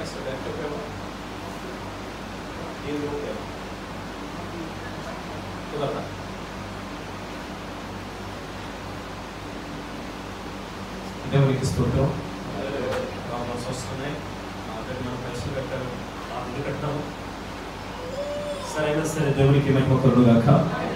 perso detto che io lo che కుదరదా దేవునికి స్తోత్రం ప్రాబ్లమ్స్ వస్తున్నాయి ఆల్రెడీ మనం పైసలు కట్టాము ఆ ఇల్లు కట్టాము సరైన సరే దేవునికి మహిమ కలుగాక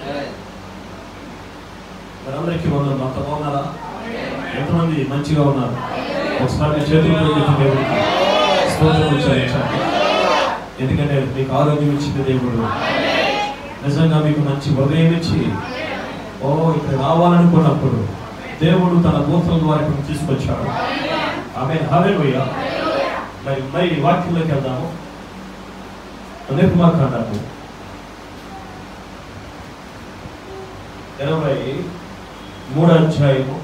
మనందరికీ వందలు అంత బాగున్నారా ఎంతమంది మంచిగా ఉన్నారు ఒకసారి మీ చేతులు పెట్టి దేవునికి స్తోత్రం చెల్లించండి ఎందుకంటే మీకు ఆరోగ్యం ఇచ్చింది దేవుడు నిజంగా మీకు మంచి హృదయం ఇచ్చి ఓ ఇక్కడ రావాలనుకున్నప్పుడు దేవుడు తన దూతల ద్వారా ఇక్కడ తీసుకొచ్చాడు ఆమె హవేలుయ్య మరి మరి వాక్యంలోకి వెళ్దాము నిర్మాకాండము ఇరవై మూడో అధ్యాయము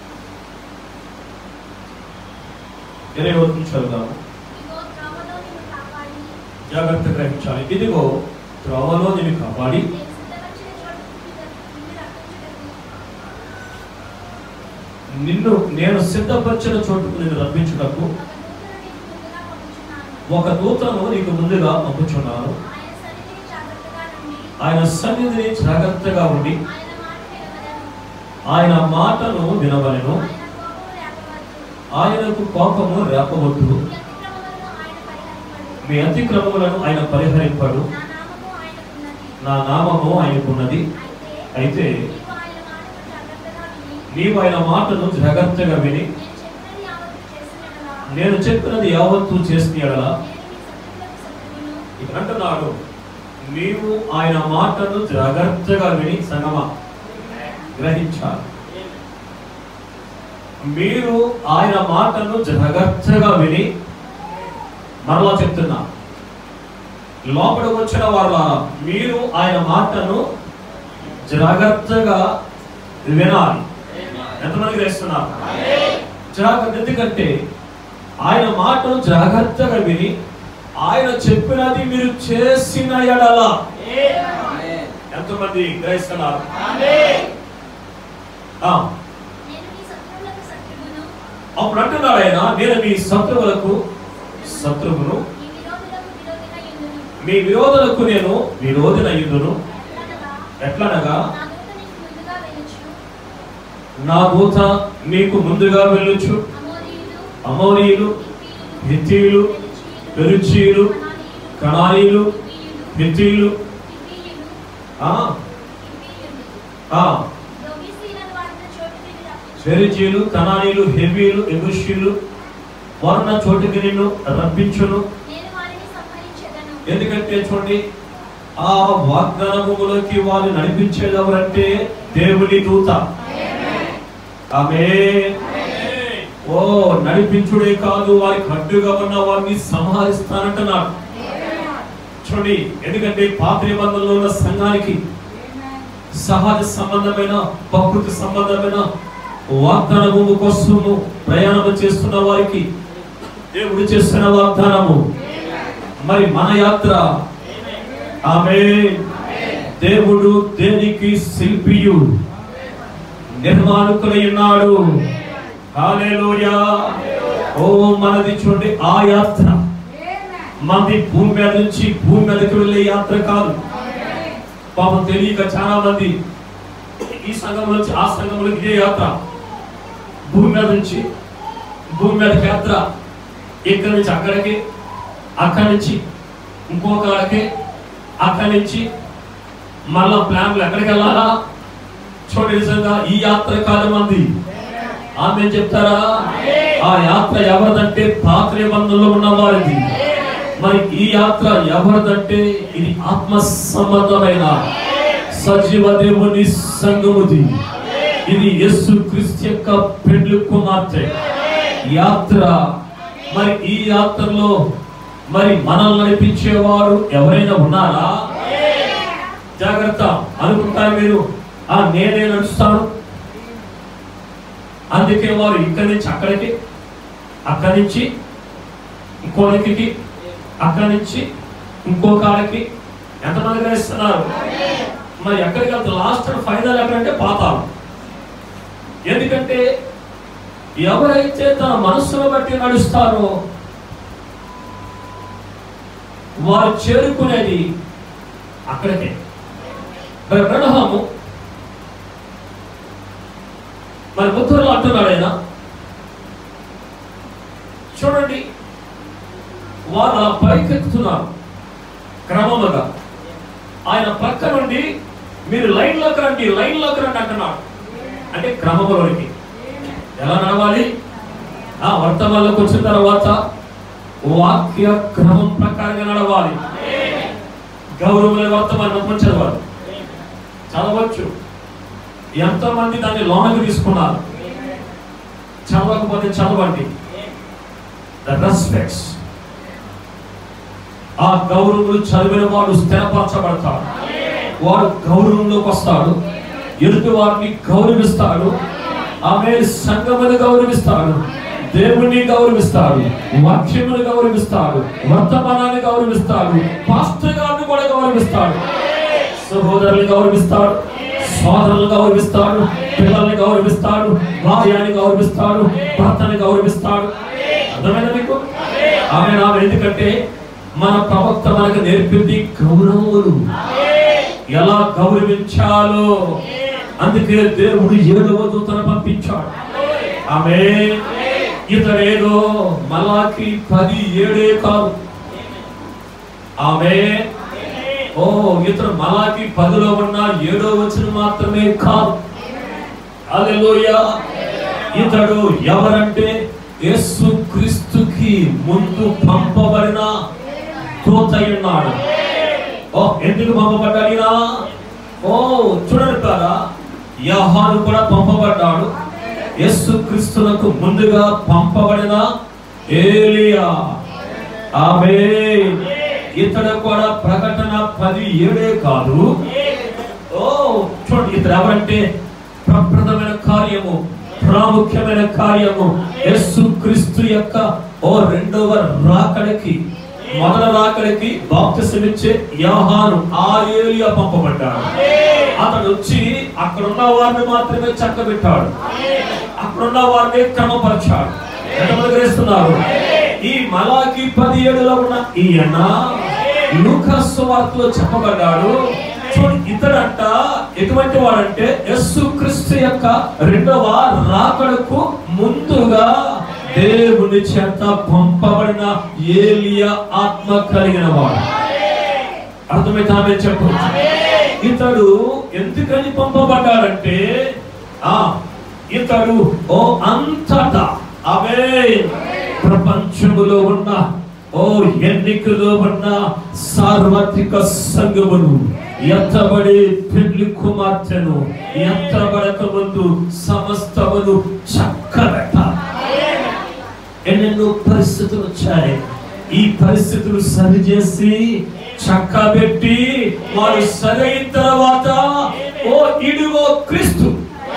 ఇరవై వరకు చదువుదాము ఇదిగో త్రోవలో నిన్ను కాపాడి, జాగ్రత్త గ్రహించాలి ఇదిగో త్రోవలో నేను కాపాడి నేను సిద్ధపరిచిన చోటుకు నిన్ను నిన్ను నేను సిద్ధపరిచిన చోటుకు రప్పించుటకు నేను రప్పించుటకు ఒక దూతను నీకు ముందుగా ఒక దూతను నీకు ముందుగా పంపుచున్నాను. పంపుచున్నాను ఆయన సన్నిధిని జాగ్రత్తగా ఆయన సన్నిధిని జాగ్రత్తగా ఉండి నుండి, ఆయన మాట ఆయన వినవలెను. మాటను వినవలెను ఆయన కోపము ఆయనకు కోపము రేపవద్దు. రేపవద్దు ఈ అతిక్రమములను ఆయన పరిహరింపడు. మీ అతిక్రమములను ఆయన పరిహరింపడు నా నామము ఆయనకున్నది. నా నామము ఆయనకున్నది అయితే అయితే నీవు ఆయన మాటను జాగ్రత్తగా విని, నీవు ఆయన మాటను జాగ్రత్తగా విని నేను చెప్పినది యావత్తు నేను చెప్పినది యావత్తు చేసిన యెడల, చేసిన ఎడలా నేను మీ శత్రువులకు శత్రువును, ఇక్కడ అంటున్నాడు నీవు ఆయన మాటను జాగ్రత్తగా విని సంగమా గ్రహించాలి మీరు ఆయన మాటను జాగ్రత్తగా విని మరలా చెప్తున్నా లోపలికి వచ్చిన వాళ్ళ మీరు ఆయన మాటను జాగ్రత్తగా వినాలి ఎంతమంది గ్రహిస్తున్నారు జాగ్రత్త ఎందుకంటే ఆయన మాటను జాగ్రత్తగా విని ఆయన చెప్పినది మీరు చేసిన ఎడల ఎంతమంది గ్రహిస్తున్నారు ఆ, నేను మీ శత్రువులకు శత్రువును, అప్పుడు అంటున్నాడు ఆయన నేను మీ శత్రువులకు శత్రువును మీ విరోధులకు విరోధిగా యుందును. మీ విరోధులకు నేను విరోధినయ్యుదును ఎట్లనగా, ఎట్లనగా నా దూత నీకు ముందుగా నా దూత మీకు ముందుగా వెళ్ళుచు. వెళ్ళొచ్చు అమోరీయులు, అమోరీయులు హిత్తీయులు, హిత్తీయులు పెరుచీయులు కణాయిలు హిత్తీయులు హిత్తీయులు, ఆ, హిత్తీయులు, ఆ, దొంగిసీలను వాడిన చోటుకి మీరు రప్పించు. పెరిచీలు కణానీలు హెవీలు ఎగుషీలు వారున్న చోటుకి నిన్ను రప్పించును నేను వారిని సంహరించెదను. ఎందుకంటే చూడండి ఆ వాగ్దానములోకి వారిని నడిపించేది ఎవరంటే దేవుని దూత ఆమె ఓ నడిపించుడే కాదు వారికి అడ్డుగా ఉన్న వారిని సంహరిస్తానంటున్నాడు చూడండి ఎందుకంటే పాత నిబంధనలో ఉన్న సంఘానికి సహజ సంబంధమైన ప్రకృతి సంబంధమైన వాగ్దాన భూమి కోసము ప్రయాణం చేస్తున్న వారికి దేవుడు చేస్తున్న వాగ్దానము మరి మన యాత్ర ఆమె దేవుడు దేనికి శిల్పియు నిర్మాణకులై ఉన్నాడు హల్లెలూయా ఓ మనది చూడండి ఆ యాత్ర మనది భూమి మీద నుంచి భూమి మీదకి వెళ్ళే యాత్ర కాదు పాపం తెలియక చాలా మంది ఈ సంఘం నుంచి ఆ సంఘంలోకి ఇదే యాత్ర భూమి మీద నుంచి భూమి మీదకి యాత్ర ఇక్కడి నుంచి అక్కడికి అక్కడి నుంచి ఇంకొక ఆడికి అక్కడి నుంచి మళ్ళా ప్లాన్లు ఎక్కడికి వెళ్ళాలా చూడండి నిజంగా ఈ యాత్ర కాదు మంది ఆమె చెప్తారా ఆ యాత్ర ఎవరిదంటే పాత నిబంధనలో ఉన్న వారిది మరి ఈ యాత్ర ఎవరిదంటే ఇది ఆత్మ సంబంధమైన సజీవ దేవుని సంగముది ఇది యేసు క్రీస్తు యొక్క పెండ్లి కుమార్తె యాత్ర మరి ఈ యాత్రలో మరి మనల్ని నడిపించేవారు ఎవరైనా ఉన్నారా జాగ్రత్త అనుకుంటారు మీరు ఆ నేనే నడుస్తాను అందుకే వారు ఇక్కడి నుంచి అక్కడికి అక్కడి నుంచి ఇంకోడికి అక్కడి నుంచి ఇంకో కాడికి ఎంతమంది గ్రహిస్తున్నారు మరి ఎక్కడికి వెళ్తే లాస్ట్ ఫైనల్ ఎక్కడంటే పాతాళం ఎందుకంటే ఎవరైతే తన మనస్సును బట్టి నడుస్తారో వారు చేరుకునేది అక్కడికే మరి బ్రహ్మము మరి ముత్తూరులో అంటున్నాడు ఆయన చూడండి వారు అలా పైకెత్తుతున్నారు క్రమముగా ఆయన పక్క నుండి మీరు లైన్లోకి రండి లైన్లోకి రండి అంటున్నాడు అంటే క్రమములోనికి ఎలా నడవాలి ఆ వర్తమానంలోకి వచ్చిన తర్వాత వాక్య క్రమం ప్రకారంగా నడవాలి గౌరవమైన వర్తమానం చదవాలి చదవచ్చు ఎంతో మంది దాన్ని లోనకి తీసుకున్నారు చదవకపోతే చదవండి ద రెస్పెక్ట్స్ ఆ గౌరవములు చదివిన వాడు స్థిరపరచబడతాడు వాడు గౌరవంలోకి వస్తాడు ఎదుటి వారిని గౌరవిస్తాడు ఆమె సంగమును గౌరవిస్తాడు దేవుణ్ణి గౌరవిస్తాడు వాక్యమును గౌరవిస్తాడు వర్తమానాన్ని గౌరవిస్తాడు పాస్టర్ గారిని కూడా గౌరవిస్తాడు సహోదరుల్ని గౌరవిస్తాడు సోదరులను గౌరవిస్తాడు పిల్లల్ని గౌరవిస్తాడు భార్యాన్ని గౌరవిస్తాడు భర్తని గౌరవిస్తాడు అర్థమైనా మీకు ఆమె ఆమె ఎందుకంటే మన ప్రవక్త మనకు నేర్పింది గౌరవములు ఎలా గౌరవించాలో అందుకే దేవుడు ఏడవ దూతను పంపించాడు ఆమె ఇతడేదో మలాకి పది ఏడే కాదు ఆమె ఓ ఇతడు మలాకి పదిలో ఉన్న ఏడో వచ్చిన మాత్రమే కాదు హల్లెలూయా ఇతడు ఎవరంటే యేసు క్రీస్తుకి ముందు పంపబడిన దూత అయి ఉన్నాడు ఓ ఎందుకు పంపబడ్డాడు ఈయన? ఓ చూడండి కదా యహాను కూడా పంపబడ్డాడు యేసు క్రీస్తునకు ముందుగా పంపబడిన ఏలియా ఆమె ఇతడు కూడా ప్రకటన పది ఏడే కాదు ఓ చూడండి ఇతడు ఎవరంటే ప్రప్రదమైన కార్యము ప్రాముఖ్యమైన కార్యము యేసు క్రీస్తు యొక్క ఓ రెండవ రాకడికి మొదల రాకడికి బాప్తిసమిచ్చే యోహాను ఆ ఏలియా పంపబడ్డాడు అతడు వచ్చి అక్కడ ఉన్న వారిని మాత్రమే చక్కబెట్టాడు అక్కడున్న వారిని క్రమపరిచాడు ఎంతమంది గ్రహిస్తున్నారు ఈ మలాకి పదిహేడులో ఉన్న ఈయన లూకాసు వార్తలో చెప్పబడ్డాడు చూడు ఇతడంట ఎటువంటి వాడంటే యస్సు క్రీస్తు యొక్క రెండవ రాకడకు ముందుగా దేవుని చేత పంపబడిన ఏలియా ఆత్మ కలిగిన వాడు అర్థమైతే ఆమె చెప్పు ఇతడు ఎందుకని పంపబడ్డాడంటే ఆ ఇతడు ఓ అంతటా అవే ప్రపంచములో ఉన్న ఓ ఎన్నికలో ఉన్న సార్వత్రిక సంఘమును ఎత్తబడి పెళ్లి కుమార్తెను ఎత్తబడక ముందు సమస్తమును చక్కబెట్టాలి ఎన్నెన్నో పరిస్థితులు వచ్చాయి ఈ పరిస్థితులు సరిచేసి చక్కబెట్టి వారు సరైన తర్వాత ఓ ఇడుగో క్రీస్తు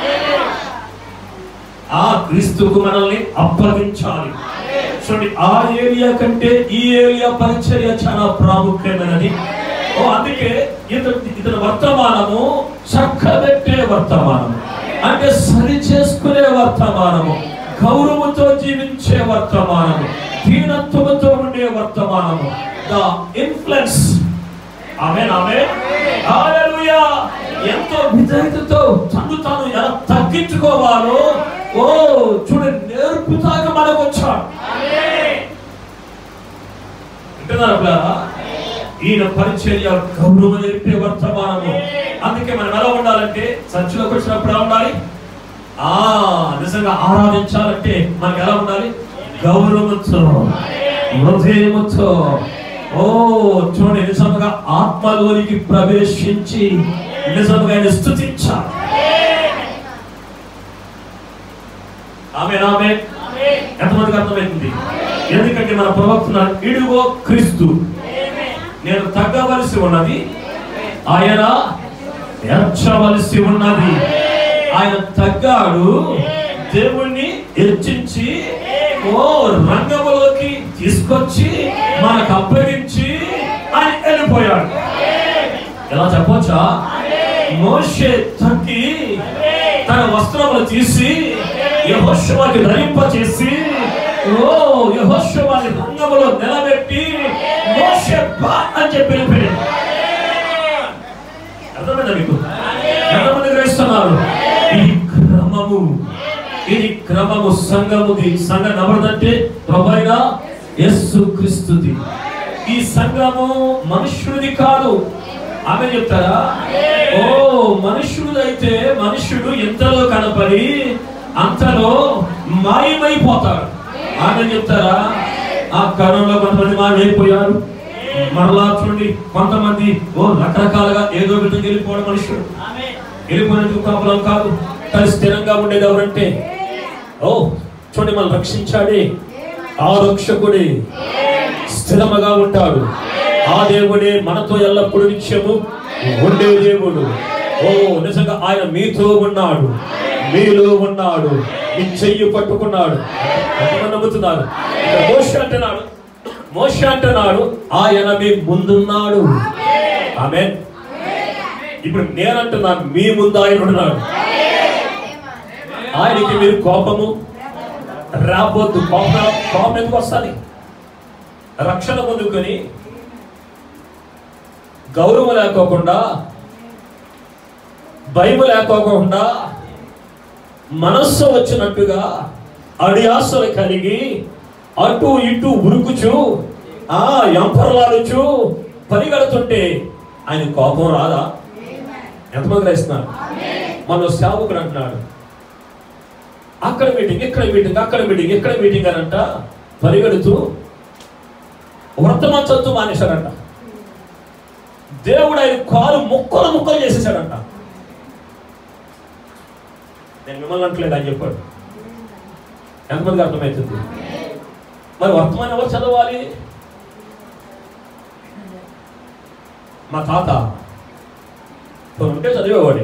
ఆ క్రీస్తుకు మనల్ని అప్పగించాలి చూడండి ఆ ఏరియా కంటే ఈ ఏరియా పరిచర్య చాలా ప్రాముఖ్యమైనది ఓ అందుకే ఇతను ఇతని వర్తమానము చక్కబెట్టే వర్తమానము అంటే సరి చేసుకునే వర్తమానము గౌరవంతో జీవించే వర్తమానము దీనత్వముతో ఉండే వర్తమానము ద ఇన్ఫ్లుయెన్స్ ఆమె ఆమె హల్లెలూయా ఎంతో విధేయతతో తను తాను ఎలా తగ్గించుకోవాలో ఓ చూడండి నేర్పుతాగా మనకు వచ్చాడు వింటున్నారా పిల్లరా? ఈయన పరిచర్య గౌరవం నేర్పే వర్తమానము అందుకే మనం ఎలా ఉండాలంటే చర్చిలోకి వచ్చినప్పుడు ఎలా ఉండాలి ఆ నిజంగా ఆరాధించాలంటే మనకి ఎలా ఉండాలి గౌరవంతో హృదయముతో ఓ చూడండి నిజంగా ఆత్మలోనికి ప్రవేశించి నిజంగా ఆయన స్థుతించాలి ఆమె ఆమె ఎంతమందికి అర్థమవుతుంది ఎందుకంటే మన ప్రవక్త ఇడుగో క్రీస్తు నేను తగ్గవలసి ఉన్నది ఆయన ఎర్చవలసి ఉన్నది ఆయన తగ్గాడు దేవుణ్ణి హెచ్చించి ఓ రంగంలోకి తీసుకొచ్చి మనకు అప్పగించి ఆయన వెళ్ళిపోయాడు ఎలా చెప్పొచ్చా మోషే తగ్గి తన వస్త్రములు తీసి యహోశవాకి ధరింప చేసి ఓ యహోశవాని రంగములో నిలబెట్టి మోషే గొప్ప అని చెప్పి వెళ్ళిపోయాడు అర్థమైందా మీకు ఎంతమంది గ్రహిస్తున్నారు ఇది క్రమము ఇది క్రమము సంఘముది సంఘం ఎవరిదంటే ప్రభైన యస్సు క్రీస్తుది ఈ సంఘము మనుష్యుడిది కాదు ఆమె చెప్తారా ఓ మనుష్యుడైతే మనుష్యుడు ఎంతలో కనపడి అంతలో మాయమైపోతాడు ఆమె చెప్తారా ఆ కణంలో కొంతమంది మాయమైపోయారు మరలా చూడండి కొంతమంది ఓ రకరకాలుగా ఏదో విధంగా వెళ్ళిపోవడం మనుషుడు వెళ్ళిపోయినందుకు ప్రాబ్లం కాదు కానీ స్థిరంగా ఉండేది ఎవరంటే ఓ చూడండి మనం రక్షించాడే ఆ రక్షకుడే స్థిరముగా ఉంటాడు ఆ దేవుడే మనతో ఎల్లప్పుడూ నిత్యము ఉండే దేవుడు ఓ నిజంగా ఆయన మీతో ఉన్నాడు మీలో ఉన్నాడు మీ చెయ్యి పట్టుకున్నాడు ఎంతమంది నమ్ముతున్నారు ఇక్కడ మోష అంటున్నాడు మోష అంటున్నాడు ఆయన మీ ముందున్నాడు ఆమె ఇప్పుడు నేనంటున్నాను మీ ముందు ఆయన ఉన్నాడు ఆయనకి మీరు కోపము రాబోద్దు కోపం కోపం ఎందుకు వస్తుంది రక్షణ పొందుకొని గౌరవం లేకోకుండా భయం లేకోకుండా మనస్సు వచ్చినట్టుగా అడియాసలు కలిగి అటు ఇటు ఉరుకుచు ఆ ఎంపరలాడుచు పరిగెడుతుంటే ఆయన కోపం రాదా ఎంతమంది గ్రహిస్తున్నారు మన సేవకుడు అంటున్నాడు అక్కడ మీటింగ్ ఇక్కడ మీటింగ్ అక్కడ మీటింగ్ ఇక్కడ మీటింగ్ అని అంట పరిగెడుతూ వర్తమాన చదువు మానేశాడంట దేవుడు ఆయన కాలు ముక్కలు ముక్కలు చేసేసాడంట నేను మిమ్మల్ని అంటలేదు అని చెప్పాడు ఎంతమందికి అర్థమవుతుంది మరి వర్తమానం ఎవరు చదవాలి మా తాత ఇప్పుడు ఉంటే చదివేవాడే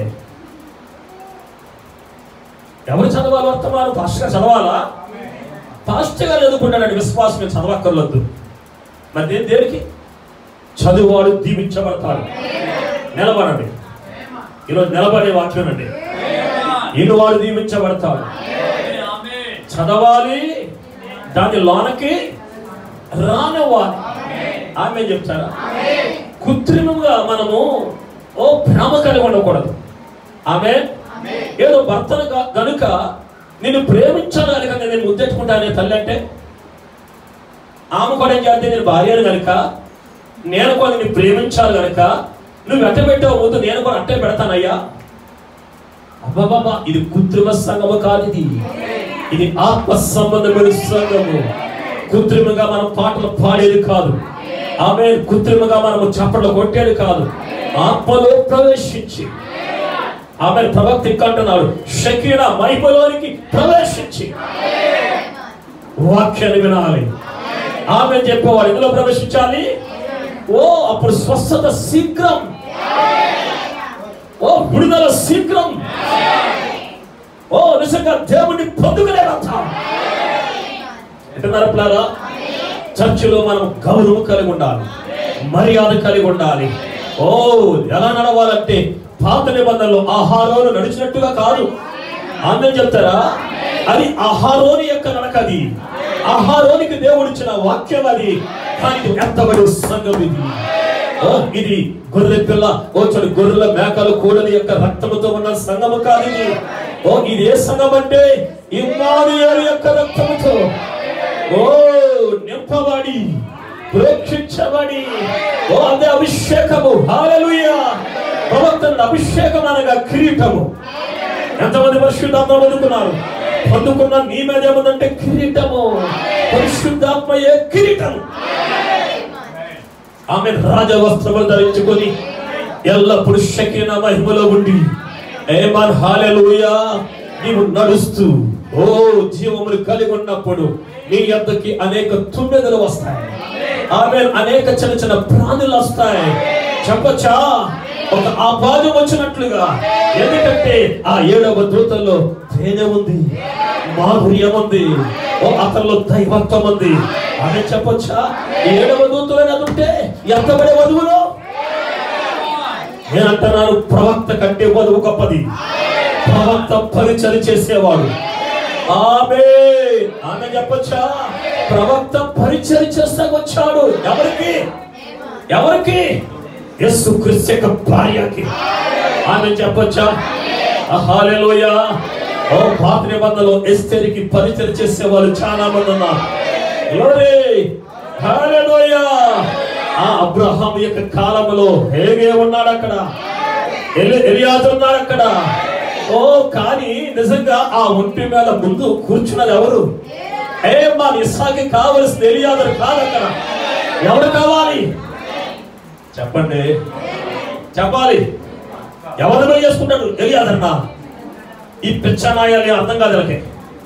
ఎవరు చదవాలి వర్తమానం పాస్టర్ గారు చదవాలా పాస్టర్ గారు చదువుకుంటాడండి విశ్వాసం మీద చదవక్కర్లేదు మరి దేని దేనికి చదువువాడు దీవించబడతాడు నిలబడండి ఈరోజు నిలబడే వాక్యం అండి ఈనువాడు దీవించబడతాడు చదవాలి దాని లోనకి రానివ్వాలి ఆమె చెప్తారా కృత్రిమంగా మనము ఓ భ్రమ కలిగి ఉండకూడదు ఆమె ఏదో భర్తను గా- గనుక నిన్ను ప్రేమించాను కనుక నేను ముద్దెట్టుకుంటానే తల్లి అంటే ఆమె కూడా ఏం చేస్తే నేను భార్యను కనుక నేను కూడా నిన్ను ప్రేమించాలి కనుక నువ్వు ఎట్ట పెట్టావు ముందు నేను కూడా అట్టే పెడతానయ్యా అబ్బాబాబా ఇది కృత్రిమ సంగము కాదు ఇది ఇది ఆత్మ సంబంధమైన సంఘము కృత్రిమంగా మనం పాటలు పాడేది కాదు ఆమె కృత్రిమంగా మనము చప్పట్లు కొట్టేది కాదు ఆత్మలో ప్రవేశించి ఆమె ప్రవక్త ఇంకా అంటున్నాడు షకీన మహిమలోనికి ప్రవేశించి వాక్యాన్ని వినాలి ఆమె చెప్పేవాడు ఎందులో ప్రవేశించాలి ఓ అప్పుడు స్వస్థత శీఘ్రం ఓ విడుదల శీఘ్రం ఓ నిజంగా దేవుని పొందుకునేదంతా వింటున్నారా పిల్లారా చర్చిలో మనం గౌరవం కలిగి ఉండాలి మర్యాద కలిగి ఉండాలి ఓ ఎలా నడవాలంటే పాత నిబంధనలు ఆహారంలో నడిచినట్టుగా కాదు ఆమె చెప్తారా అది ఆహారోని యొక్క నడక అది ఆహారోనికి దేవుడిచ్చిన వాక్యం అది కానీ ఇది ఎత్తబడి సంఘం ఇది ఓ ఇది గొర్రె పిల్ల ఓ చూడు గొర్రెల మేకలు కోడలి యొక్క రక్తముతో ఉన్న సంఘము కాదు ఇది ఓ ఇది ఏ సంఘం అంటే ఇమ్మానుయేలు యొక్క రక్తముతో ఓ నింపబడి ప్రేక్షించబడి ఓ అదే అభిషేకము హాలలుయా ప్రవక్తను అభిషేకం అనగా కిరీటము ఎంతమంది పరిశుద్ధాత్మ పొందుకున్నారు పొందుకున్న నీ మీద ఏముందంటే కిరీటము పరిశుద్ధాత్మయే కిరీటము ఆమె రాజవస్త్రములు ధరించుకొని ఎల్లప్పుడు శకిన మహిమలో ఉండి ఏమన్ హాలెలూయా నీవు నడుస్తూ ఓ జీవములు కలిగి ఉన్నప్పుడు నీ యొద్దకి అనేక తుమ్మెదలు వస్తాయి ఆమె అనేక చిన్న చిన్న ప్రాణులు వస్తాయి చెప్పచ్చా ఒక ఆపాదం వచ్చినట్లుగా ఎందుకంటే ఆ ఏడవ దూతల్లో తేనె ఉంది మాధుర్యం ఉంది ఓ అతనిలో దైవత్వం ఉంది అని చెప్పొచ్చా ఈ ఏడవ దూతలు ఉంటే ఎంతబడే వధువులో నేను అంటున్నాను ప్రవక్త కంటే వధువు గొప్పది ప్రవక్త పరిచయం చేసేవాడు ఆమె ఆమె చెప్పొచ్చా ప్రవక్త పరిచయం చేస్తా వచ్చాడు ఎవరికి ఎవరికి యేసు క్రీస్తు యొక్క భార్యకి ఆమె చెప్పొచ్చా హల్లెలూయా ఓ పాత నిబంధనలో ఎస్తేరికి పరిచయం చేసే వాళ్ళు చాలా మంది ఉన్నారు గ్లోరీ హల్లెలూయా ఆ అబ్రహాం యొక్క కాలంలో హేగే ఉన్నాడు అక్కడ ఎలి ఎలియాజరు ఉన్నాడు అక్కడ ఓ కానీ నిజంగా ఆ ఒంటి మీద ముందు కూర్చున్నది ఎవరు ఏ మా ఇస్సాకి కావలసిన ఎలియాజరు కాదు అక్కడ ఎవరు కావాలి చెప్పండి చెప్పాలి ఎవరు పని చేసుకుంటాడు ఎలియాదన్నా ఈ పిచ్చనాయాలి అర్థం కాదు వీళ్ళకి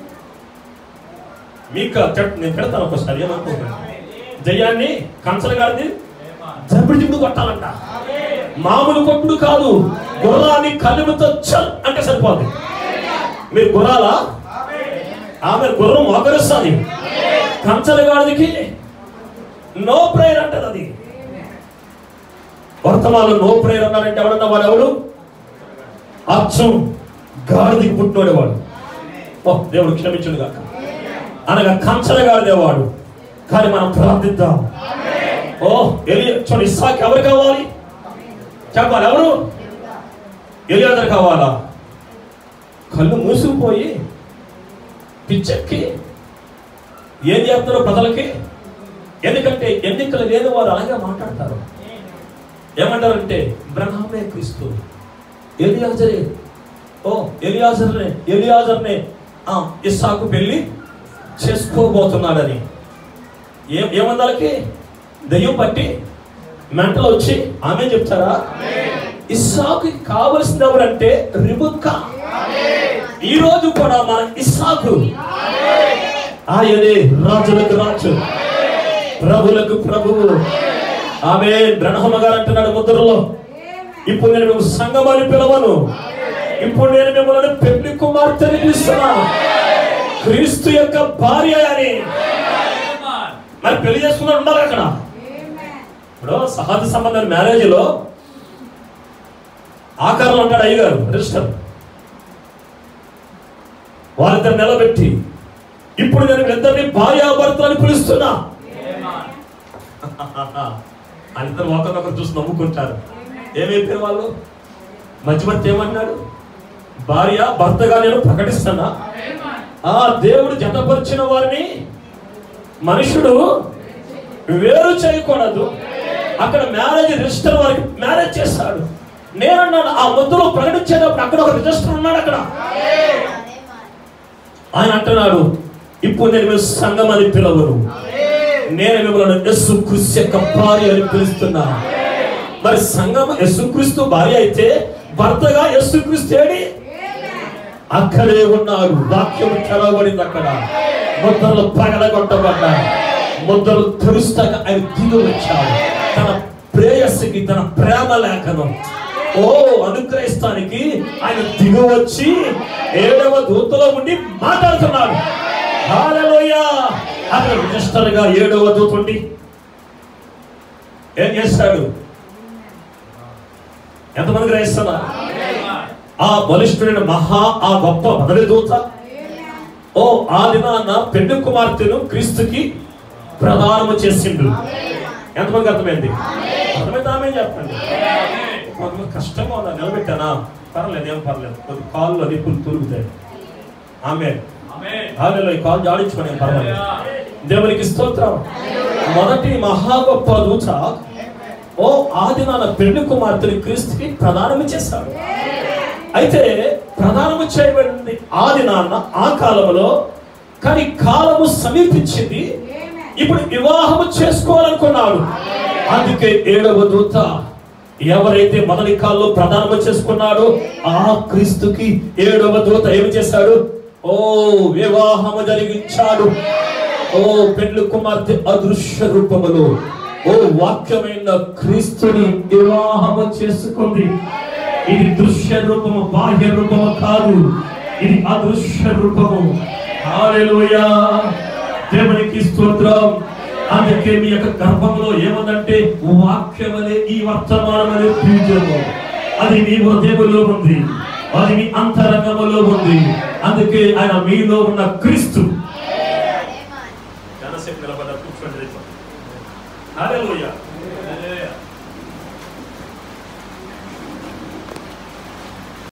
మీకు చెట్ నేను పెడతాను ఒకసారి ఏమనుకుంటున్నాను దయ్యాన్ని కంచల గారిది జబ్బడి జిమ్ముడు కొట్టాలంట మామూలు కొట్టుడు కాదు గుర్రాన్ని కలిమితో చల్ అంటే సరిపోదు మీరు గుర్రాలా ఆమె గుర్రం మోకరిస్తుంది కంచల గాడికి నో ప్రేయర్ అంటది అది వర్తమానం నో ప్రేయర్ అన్నారంటే ఎవడన్నా వాడు ఎవడు అచ్చం గాడిదికి పుట్టినోడే వాడు ఓ దేవుడు క్షమించుడు కాక అనగా కంచల గాడిదేవాడు కానీ మనం ప్రార్థిద్దాం ఓ ఎలి చూడండి ఇస్సాకి ఎవరు కావాలి చెప్పాలి ఎవరు ఎలియాదర్ కావాలా కళ్ళు మూసుకుపోయి పిచ్చెక్కి ఏం చేస్తారో ప్రజలకి ఎందుకంటే ఎన్నికలు లేని వారు అలాగే మాట్లాడతారు ఏమంటారంటే బ్రహ్మే క్రీస్తు ఎలియాజరే ఓ ఎలియాజర్నే ఎలియాజర్నే ఆ, ఇస్సాకు పెళ్లి చేసుకోబోతున్నాడని ఏ ఏమందాలకి దెయ్యం పట్టి మెంటలు వచ్చి ఆమె చెప్తారా ఇస్సాకు కావలసింది ఎవరంటే రిబుక్క ఈ రోజు కూడా మన ఇస్సాకు ఆయనే రాజులకు రాజు ప్రభులకు ప్రభువు ఆమె బ్రహ్మ గారు అంటున్నాడు ముద్రలో ఇప్పుడు నేను మేము సంఘం అని పిలవను ఇప్పుడు నేను మిమ్మల్ని పెళ్లి కుమార్తెని పిలుస్తున్నాను క్రీస్తు యొక్క భార్య అని మరి పెళ్లి చేసుకున్నాడు ఉండాలి అక్కడ ఇప్పుడు సహజ సంబంధం మ్యారేజ్ లో ఆకారంలో ఉంటాడు అయ్యగారు రిజిస్టర్ వారిద్దరు నిలబెట్టి ఇప్పుడు నేను ఇద్దరిని భార్యాభర్తలని పిలుస్తున్నా వాళ్ళిద్దరు ఒకరినొకరు చూసి నవ్వుకుంటారు ఏమైపోయారు వాళ్ళు మధ్యవర్తి ఏమన్నాడు భార్య భర్తగా నేను ప్రకటిస్తున్నా ఆ దేవుడు జతపరిచిన వారిని మనుషుడు వేరు చేయకూడదు అక్కడ మ్యారేజ్ రిజిస్టర్ వారికి మ్యారేజ్ చేస్తాడు నేనన్నాను ఆ ముద్రలో ప్రకటించేటప్పుడు అక్కడ ఒక రిజిస్టర్ ఉన్నాడు అక్కడ ఆయన అంటున్నాడు ఇప్పుడు నేను మీ సంఘం అని పిలవను నేను మిమ్మల్ని యేసుక్రీస్తు యొక్క భార్య అని పిలుస్తున్నా మరి సంఘం యేసుక్రీస్తు భార్య అయితే భర్తగా యేసుక్రీస్తు ఏడి అక్కడే ఉన్నారు వాక్యం తెరవబడింది అక్కడ ముద్రలు పగలగొట్టబడ్డాయి ముద్రలు తెరుస్తాక ఆయన దిగు వచ్చాడు తన ప్రేయస్సుకి తన ప్రేమ లేఖను ఓ అనుగ్రహిస్తానికి ఆయన దిగు వచ్చి ఏడవ దూతలో ఉండి మాట్లాడుతున్నాడు హల్లెలూయా అక్కడ రిజిస్టర్ గా ఏడవ దూత ఉండి ఏం చేస్తాడు ఎంతమంది గ్రహిస్తున్నారు ఆ బలిష్ఠుడైన మహా ఆ గొప్ప మొదటి దూత ఓ ఆ దినాన పెళ్లి కుమార్తెను క్రీస్తుకి ప్రదానము చేసిండు ఎంతమంది అర్థమైంది అర్థమైతే ఆమె చెప్పండి కొంతమంది కష్టంగా ఉన్నా నిలబెట్టానా పర్లేదు ఏం పర్లేదు కొద్ది కాళ్ళు నిప్పులు తూలుగుతాయి ఆమె ఆమెలో ఈ కాలు జాడించుకొని పర్వాలేదు దేవునికి స్తోత్రం మొదటి మహా గొప్ప దూత ఓ ఆ దినాన పెళ్లి కుమార్తెని క్రీస్తుకి ప్రదానము చేశాడు అయితే ప్రధానము చేయబడింది ఆ దినాన్న ఆ కాలంలో కానీ కాలము సమీపించింది ఇప్పుడు వివాహము చేసుకోవాలనుకున్నాడు అందుకే ఏడవ దూత ఎవరైతే మొదటి కాల్లో ప్రధానము చేసుకున్నాడో ఆ క్రీస్తుకి ఏడవ దూత ఏమి చేశాడు ఓ వివాహము జరిగించాడు ఓ పెళ్లి కుమార్తె అదృశ్య రూపములో ఓ వాక్యమైన క్రీస్తుని వివాహము చేసుకుంది ఇది దృశ్య రూపము బాహ్య రూపము కాదు ఇది అదృశ్య రూపము హల్లెలూయా దేవునికి స్తోత్రం అందుకే మీ యొక్క గర్భంలో ఏముందంటే వాక్యమనే ఈ వర్తమానం అనే బీజము అది మీ హృదయములో ఉంది అది మీ అంతరంగములో ఉంది అందుకే ఆయన మీలో ఉన్న క్రీస్తు ఎంతసేపు నిలబడ్డారు? కూర్చోండి. హల్లెలూయా